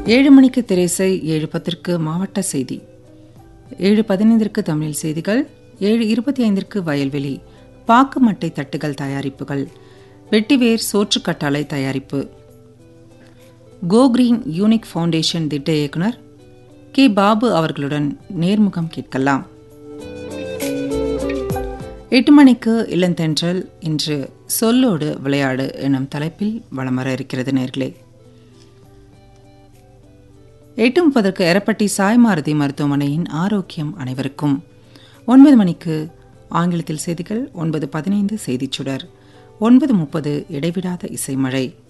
ஏழு மணிக்கு திரைசை ஏழு பத்திற்கு மாவட்ட செய்தி ஏழு பதினைந்திற்கு தமிழில் செய்திகள் ஏழு இருபத்தி ஐந்திற்கு வயல்வெளி பாக்கு மட்டை தட்டுகள் தயாரிப்புகள் வெட்டிவேர் சோற்றுக்கட்டாலை தயாரிப்பு கோ கிரீன் யூனிக் ஃபவுண்டேஷன் திட்ட இயக்குனர் கே பாபு அவர்களுடன் நேர்முகம் கேட்கலாம் எட்டு மணிக்கு இளந்தென்றல் இன்று சொல்லோடு விளையாடு எனும் தலைப்பில் வலம் வர இருக்கிறது நேர்களே எட்டு முப்பதற்கு எரப்பட்டி சாய்மாரதி மருத்துவமனையின் ஆரோக்கியம் அனைவருக்கும் ஒன்பது மணிக்கு ஆங்கிலத்தில் செய்திகள் ஒன்பது பதினைந்து செய்திச் சுடர் ஒன்பது முப்பது இடைவிடாத இசைமழை